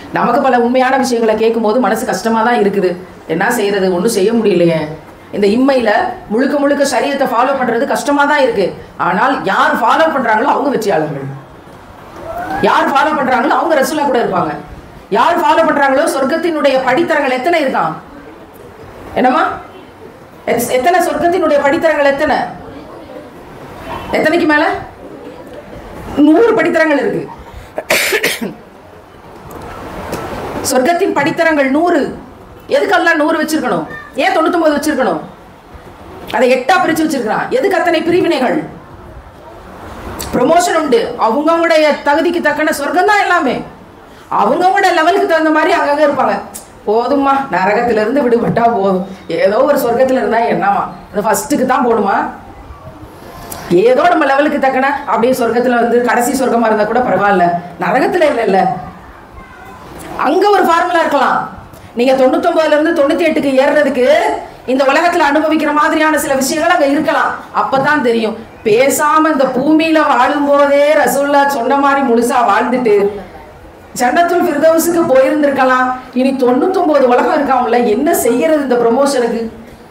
நமக்கு பல உண்மையான விஷயங்களை கேட்கும்போது மனசு கஷ்டமாக தான் இருக்குது என்ன செய்யறது ஒன்றும் செய்ய முடியலையே இந்த இம்மையில் முழுக்க முழுக்க சரியத்தை ஃபாலோ பண்ணுறது கஷ்டமாக தான் இருக்கு ஆனால் யார் ஃபாலோ பண்ணுறாங்களோ அவங்க வெற்றியாளர்கள் யார் ஃபாலோ பண்ணுறாங்களோ அவங்க ரசூலா கூட இருப்பாங்க யார் ஃபாலோ பண்ணுறாங்களோ சொர்க்கத்தினுடைய படித்தரங்கள் எத்தனை இருக்கான் என்னம்மா எத்- எத்தனை சொர்க்கத்தினுடைய படித்தரங்கள் எத்தனை எத்தனைக்கு மேல நூறு படித்தரங்கள் இருக்கு சொர்க்கத்தின் படித்தரங்கள் நூறு எதுக்கெல்லாம் நூறு வச்சிருக்கணும் ஏன் தொண்ணூத்தொன்பது வச்சிருக்கணும் அதை எட்டா பிரிச்சு வச்சிருக்கிறான் எதுக்கு அத்தனை பிரிவினைகள் ப்ரொமோஷன் உண்டு அவங்கவுங்களுடைய தகுதிக்கு தக்கன சொர்க்கம் தான் எல்லாமே அவங்கவுங்களோட லெவலுக்கு தகுந்த மாதிரி அங்கங்க இருப்பாங்க போதும்மா நரகத்துல இருந்து விடுபட்டா போதும் ஏதோ ஒரு சொர்க்கத்துல இருந்தா என்னவா அது ஃபர்ஸ்ட்டுக்கு தான் போடுமா ஏதோ நம்ம லெவலுக்கு தக்கன அப்படியே சொர்க்கத்துல வந்து கடைசி சொர்க்கமா இருந்தா கூட பரவாயில்ல நரகத்துல இல்ல இல்ல அங்க ஒரு ஃபார்முலா இருக்கலாம் நீங்க தொண்ணூத்தொன்பதுல இருந்து தொண்ணூத்தி எட்டுக்கு ஏறுறதுக்கு இந்த உலகத்துல அனுபவிக்கிற மாதிரியான சில விஷயங்கள் அங்க இருக்கலாம் அப்பதான் தெரியும் பேசாம இந்த பூமியில வாழும் போதே ரசூல்லா சொன்ன மாதிரி முழுசா வாழ்ந்துட்டு ஜன்னத்துல் ஃபிர்தௌஸுக்கு போயிருந்திருக்கலாம் இனி தொண்ணூத்தொன்பது உலகம் இருக்காமல என்ன செய்யறது இந்த ப்ரொமோஷனுக்கு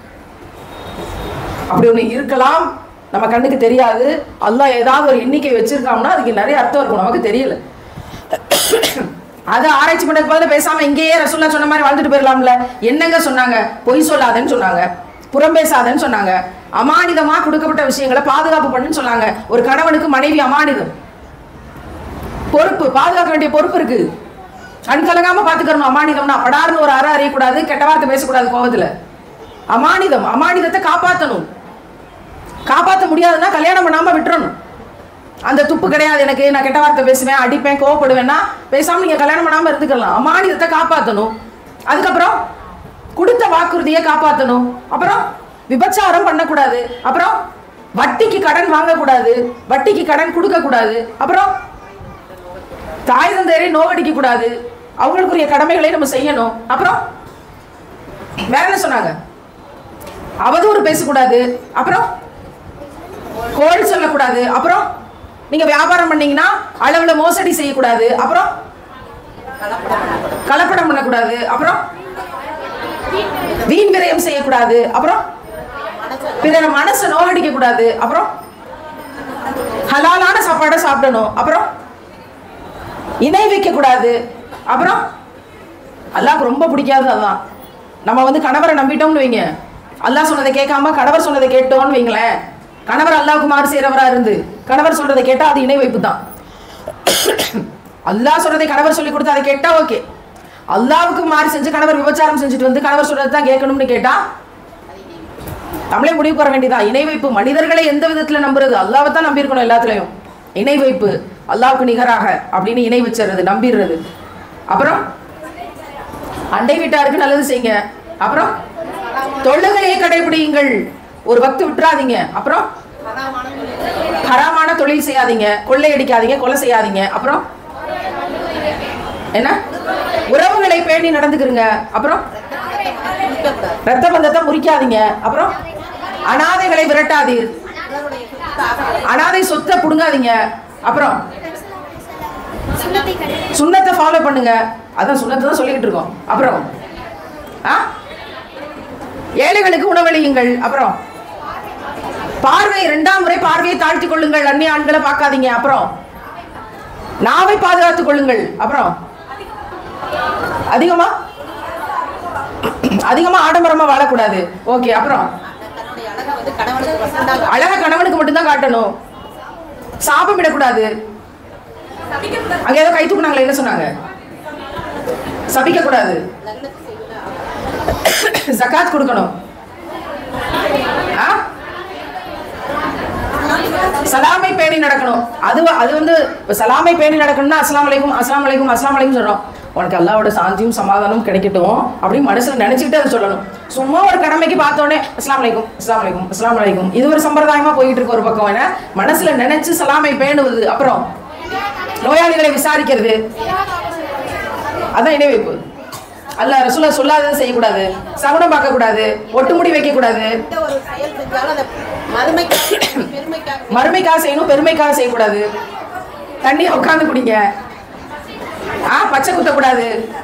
அப்படி ஒண்ணு இருக்கலாம் நம்ம கண்ணுக்கு தெரியாது அல்லாஹ் ஏதாவது ஒரு எண்ணிக்கை வச்சிருக்காங்கன்னா அதுக்கு நிறைய அர்த்தம் இருக்கும் நமக்கு தெரியல அதை ஆராய்ச்சி பண்ணதுக்கு பதிலா பேசாம இங்கேயே ரசூல்லா சொன்ன மாதிரி வாழ்ந்துட்டு போயிடலாம்ல என்னங்க சொன்னாங்க பொய் சொல்லாதேன்னு சொன்னாங்க புறம் பேசாதேன்னு சொன்னாங்க அமானிதமா கொடுக்கப்பட்ட விஷயங்களை பாதுகாப்பு பண்ணுன்னு சொன்னாங்க ஒரு கணவனுக்கு மனைவி அமானிதம் பொறுப்பு பாதுகாக்க வேண்டிய பொறுப்பு இருக்கு கண் கலங்காம பாத்துக்கணும் அமானிதம்னா படார்னு ஒரு அற அறியக்கூடாது கெட்ட வார்த்தை பேசக்கூடாது கோவத்துல அமானிதம் அமானிதத்தை காப்பாத்தணும் காப்பாத்த முடியாதுன்னா கல்யாணம் பண்ணாம விட்டுறணும் அந்த துப்பு கிடையாது எனக்கு நான் கெட்ட வார்த்தை பேசுவேன் அடிப்பேன் கோவப்படுவேன்னா பேசாம நீங்க கல்யாணம் பண்ணாம இருந்துக்கலாம் அமானிதத்தை காப்பாத்தணும் அதுக்கப்புறம் கொடுத்த வாக்குறுதியை காப்பாத்தணும் அப்புறம் விபச்சாரம் பண்ணக்கூடாது அப்புறம் வட்டிக்கு கடன் வாங்கக்கூடாது வட்டிக்கு கடன் கொடுக்க கூடாது அப்புறம் தாய் தந்தையரை நோவடிக்க கூடாது அவங்களுக்குரிய கடமைகளை நம்ம செய்யணும் அப்புறம் வேற என்ன சொன்னாங்க அவதூறு பேசக்கூடாது அப்புறம் கோல் சொல்லக்கூடாது அப்புறம் நீங்க வியாபாரம் பண்ணீங்கன்னா அளவுல மோசடி செய்யக்கூடாது அப்புறம் கலப்படம் பண்ணக்கூடாது அப்புறம் வீண் விரயம் செய்யக்கூடாது அப்புறம் பிறர் மனசை நோகடிக்க கூடாது அப்புறம் ஹலாலான சாப்பாடை சாப்பிடணும் அப்புறம் இணை வைக்க கூடாது அப்புறம் அல்லாஹ்க்கு ரொம்ப பிடிக்காது அதான் நம்ம வந்து கணவரை நம்பிட்டோம்னு வைங்க அல்லாஹ் சொன்னதை கேட்காம கணவர் சொன்னதை கேட்டோம்னு வைங்களேன் கணவர் அல்லாஹ்வுக்கு மாறு செய்கிறவரா இருந்து கணவர் சொல்றதை கேட்டா அது இணை வைப்பு தான் அல்லாஹ் சொல்றதை கணவர் சொல்லி கொடுத்து அதை கேட்டா ஓகே அல்லாஹ்வுக்கு மாறி செஞ்சு கணவர் விபச்சாரம் செஞ்சுட்டு வந்து கணவர் சொல்றது தான் கேட்கணும்னு கேட்டா நம்மளே முடிவு பெற வேண்டியதா இணை வைப்பு மனிதர்களை எந்த விதத்துல நம்புறது அல்லாவை தான் நம்பி இருக்கணும் எல்லாத்துலயும் இணை வைப்பு அல்லாவுக்கு நிகராக அப்படின்னு இணை வச்சிடுறது நம்பிடுறது அப்புறம் அண்டை வீட்டாருக்கு நல்லது செய்யுங்க அப்புறம் தொழுகையை கடைபிடியுங்கள் ஒரு பக்து விட்டுறாதீங்க அப்புறம் ஹராமான தொழில் செய்யாதீங்க கொள்ளையடிக்காதீங்க கொலை செய்யாதீங்க அப்புறம் என்ன உறவுகளை பேணி நடந்துக்கிறங்க அப்புறம் ரத்த பந்தத்தை முறிக்காதீங்க அப்புறம் அனாதைகளை விரட்டாதீர் அனாதை சொத்தை புடுங்காதீங்க அப்புறம் சுண்ணத்தை ஃபாலோ பண்ணுங்க அதான் சுண்ணத்தை தான் சொல்லிக்கிட்டு இருக்கோம் அப்புறம் ஆ ஏழைகளுக்கு உணவளியுங்கள் அப்புறம் பார்வை இரண்டாம் முறை பார்வையை தாழ்த்திக் கொள்ளுங்கள் அந்நிய ஆண்களை பார்க்காதீங்க அப்புறம் நாவை பாதுகாத்துக் கொள்ளுங்கள் அப்புறம் அதிகமா அதிகமா ஆடம்பரமா வாழக்கூடாது ஓகே அப்புறம் அழக கணவனுக்கு மட்டும்தான் காட்டணும் சாபம் விடக்கூடாது அங்க ஏதோ கை தூக்குனாங்களே என்ன சொன்னாங்க சபிக்க கூடாது ஜகாத் கொடுக்கணும் ஆ? சலாமை பேணி நடக்கணும் அது அது வந்து இப்ப சலாமை பேணி நடக்கணும்னா அஸ்லாம் வலைக்கும் அஸ்லாம் வலைக்கும் அஸ்லாம் வலைக்கும் சொல்றோம் உனக்கு அல்லாவோட சாந்தியும் சமாதானமும் கிடைக்கட்டும் அப்படின்னு மனசுல நினைச்சுக்கிட்டு அதை சொல்லணும் சும்மா ஒரு கடமைக்கு பார்த்தோன்னே அஸ்லாம் வலைக்கும் அஸ்லாம் வலைக்கும் அஸ்லாம் வலைக்கும் இது ஒரு சம்பிரதாயமா போயிட்டு இருக்கு ஒரு பக்கம் என்ன மனசுல நினைச்சு சலாமை பேணுவது அப்புறம் நோயாளிகளை விசாரிக்கிறது அதான் இணை வைப்பு அல்லாஹ் ரசூலா சொல்லாததை செய்யக்கூடாது சகுனம் பார்க்க கூடாது ஒட்டுமுடி வைக்க கூடாது எந்த ஒரு செயல் செஞ்சாலும் அதை மறுமைக்காக பெருமைக்காக மறுமைக்காக செய்யணும் பெருமைக்காக செய்யக்கூடாது தண்ணியை உட்காந்து குடிங்க ஆ பச்சை குத்தக்கூடாது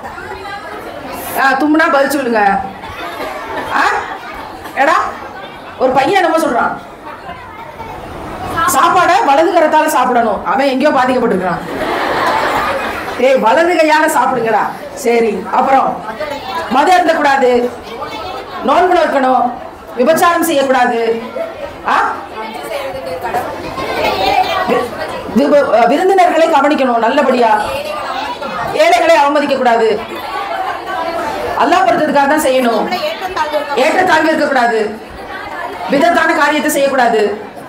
ஆ தும்முனா பதில் சொல்லுங்க ஆ எடா ஒரு பையன் என்னமோ சொல்றான் சாப்பாடை வலது கரத்தால சாப்பிடணும் அவன் எங்கேயோ பாதிக்கப்பட்டிருக்கான் ஏய் வலது கையால சாப்பிடுங்கடா சரி அப்புறம் மது அருந்தக்கூடாது நோன்புல இருக்கணும் விபச்சாரம் செய்யக்கூடாது ஆ வி- விப- விருந்தினர்களை கவனிக்கணும் நல்லபடியா ஏழைகளை அவமதிக்க கூடாது அல்லாஹ் பொறுத்ததுக்காக தான் செய்யணும் ஏற்றத்தாழ்வு இருக்க ஏற்றத்தாழ்வு இருக்கக்கூடாது விதத்தான காரியத்தை செய்யக்கூடாது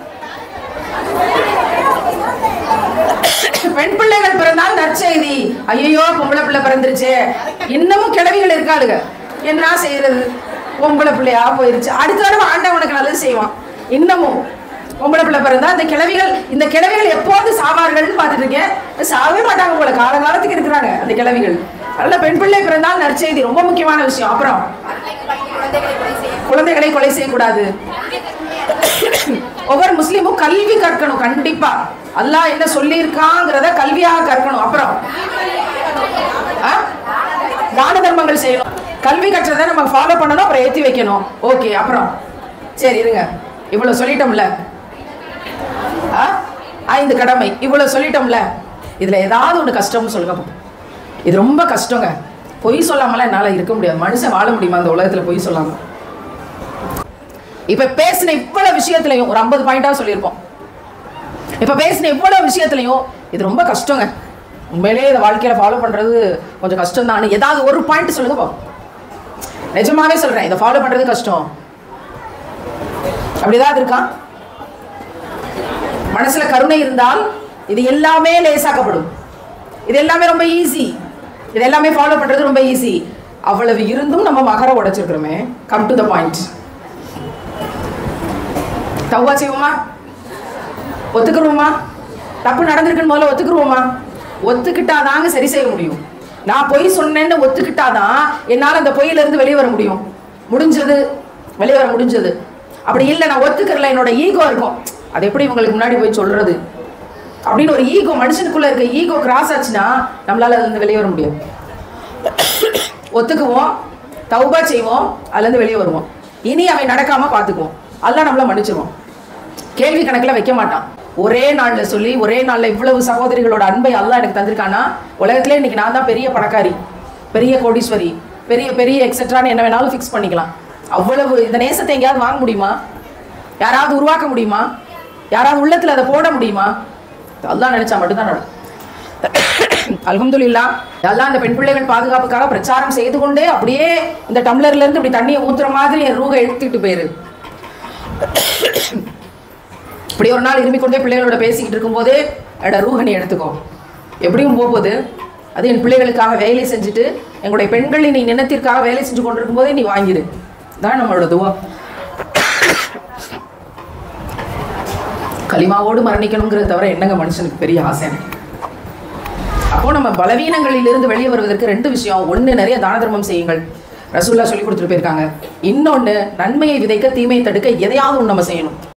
பெண் பிள்ளைகள் பிறந்தால் நற்செய்தி ஐயோ பொம்பளை பிள்ளை பிறந்துருச்சு இன்னமும் கிழவிகள் இருக்காளுங்க என்ன செய்யறது பொம்பளை பிள்ளையா போயிருச்சு அடுத்த தடவை ஆண்டவன் உனக்கு நல்லது செய்வான் இன்னமும் பொம்பளை பிள்ளை பிறந்தா இந்த கிழவிகள் இந்த கிழவிகள் எப்போது சாவார்கள்னு பார்த்துட்டு இருக்கேன் சாவே மாட்டாங்க போல காலகாலத்துக்கு இருக்கிறாங்க அந்த கிழவிகள் அதனால பெண் பிள்ளை பிறந்தால் நற்செய்தி ரொம்ப முக்கியமான விஷயம் அப்புறம் குழந்தைகளை கொலை செய்யக்கூடாது ஒவ்வொரு முஸ்லீமும் கல்வி கற்கணும் கண்டிப்பா அல்லாஹ் என்ன சொல்லியிருக்காங்கிறத கல்வியாக கற்கணும் அப்புறம் ஆ? தான தர்மங்கள் செய்யணும் கல்வி கற்றதை நம்ம ஃபாலோ பண்ணணும் அப்புறம் ஏத்தி வைக்கணும் ஓகே அப்புறம் சரி இருங்க இவ்வளவு சொல்லிட்டோம்ல ஆ? ஐந்து கடமை இவ்வளவு சொல்லிட்டோம்ல இதுல ஏதாவது ஒண்ணு கஷ்டம்னு சொல்லுங்க பாப்போம். இது ரொம்ப கஷ்டங்க பொய் சொல்லாமலாம் என்னால இருக்க முடியாது மனுஷன் வாழ முடியுமா அந்த உலகத்துல பொய் சொல்லாம இப்ப பேசின இவ்வளவு விஷயத்துலயும் ஒரு ஐம்பது பாயிண்டா சொல்லியிருப்போம் இப்ப பேசின இவ்வளவு விஷயத்துலயும் இது ரொம்ப கஷ்டங்க உண்மையிலேயே இதை வாழ்க்கையில ஃபாலோ பண்றது கொஞ்சம் கஷ்டம் தான் ஏதாவது ஒரு பாயிண்ட் சொல்லுங்க பாப்போம் நிஜமாவே சொல்றேன் இதை ஃபாலோ பண்றது கஷ்டம் அப்படி ஏதாவது இருக்கா மனசுல கருணை இருந்தால் இது எல்லாமே லேசாக்கப்படும் இது எல்லாமே ரொம்ப ஈஸி இது எல்லாமே ஃபாலோ பண்றது ரொம்ப ஈஸி அவ்வளவு இருந்தும் நம்ம மகர உடைச்சிருக்கிறோமே கம் டு த பாயிண்ட் தவ்வா செய்வோமா ஒத்துக்குருவோமா தப்பு நடந்திருக்குன்னு முதல்ல ஒத்துக்குருவோமா ஒத்துக்கிட்டாதாங்க சரி செய்ய முடியும் நான் பொய் சொன்னேன்னு ஒத்துக்கிட்டாதான் என்னால் அந்த பொய்யில இருந்து வெளியே வர முடியும் முடிஞ்சது வெளியே வர முடிஞ்சது அப்படி இல்லை நான் ஒத்துக்கிறல என்னோட ஈகோ இருக்கும் அது எப்படி உங்களுக்கு முன்னாடி போய் சொல்றது அப்படின்னு ஒரு ஈகோ மனுஷனுக்குள்ள இருக்க ஈகோ கிராஸ் ஆச்சுன்னா நம்மளால அதுல இருந்து வெளியே வர முடியும் ஒத்துக்குவோம் தௌபா செய்வோம் அதுலேருந்து வெளியே வருவோம் இனி அவை நடக்காம பார்த்துக்குவோம் அல்லாஹ் நம்மள மன்னிச்சிருவோம் கேள்வி கணக்குல வைக்க மாட்டான் ஒரே நாள்ல சொல்லி ஒரே நாள்ல இவ்வளவு சகோதரிகளோட அன்பை அல்லாஹ் எனக்கு தந்திருக்கானா உலகத்திலே இன்னைக்கு நான் தான் பெரிய பணக்காரி பெரிய கோடீஸ்வரி பெரிய பெரிய எக்ஸெட்ரான்னு என்ன வேணாலும் ஃபிக்ஸ் பண்ணிக்கலாம் அவ்வளவு இந்த நேசத்தை எங்கேயாவது வாங்க முடியுமா யாராவது உருவாக்க முடியுமா யாராவது உள்ளத்துல அதை போட முடியுமா அல்லாஹ் நினைச்சா மட்டும்தான் நடக்கும் அல்ஹம்துலில்லா அல்லாஹ் அந்த பெண் பிள்ளைகள் பாதுகாப்புக்காக பிரச்சாரம் செய்து கொண்டே அப்படியே இந்த டம்ளர்ல இருந்து இப்படி தண்ணியை ஊத்துற மாதிரி என் ரூகை எடுத்துக்கிட்டு போயிரு இப்படி ஒரு நாள் இருமிக் கொண்டே பிள்ளைகளோட பேசிக்கிட்டு இருக்கும்போதே என்னோட ரூஹை நீ எடுத்துக்கோ எப்படியும் போகுது அது என் பிள்ளைகளுக்காக வேலை செஞ்சுட்டு எங்களுடைய பெண்களின் நீ நினத்திற்காக வேலை செஞ்சு கொண்டிருக்கும் போதே நீ வாங்கிடு தான் நம்மளோட துவா களிமாவோடு மரணிக்கணுங்கிறத தவிர என்னங்க மனுஷனுக்கு பெரிய ஆசை அப்போ நம்ம பலவீனங்களிலிருந்து வெளியே வருவதற்கு ரெண்டு விஷயம் ஒண்ணு நிறைய தான தர்மம் செய்யுங்கள் ரசூல்லா சொல்லி கொடுத்துட்டு போயிருக்காங்க இன்னொன்னு நன்மையை விதைக்க தீமையை தடுக்க எதையாவது ஒன்று நம்ம செய்யணும்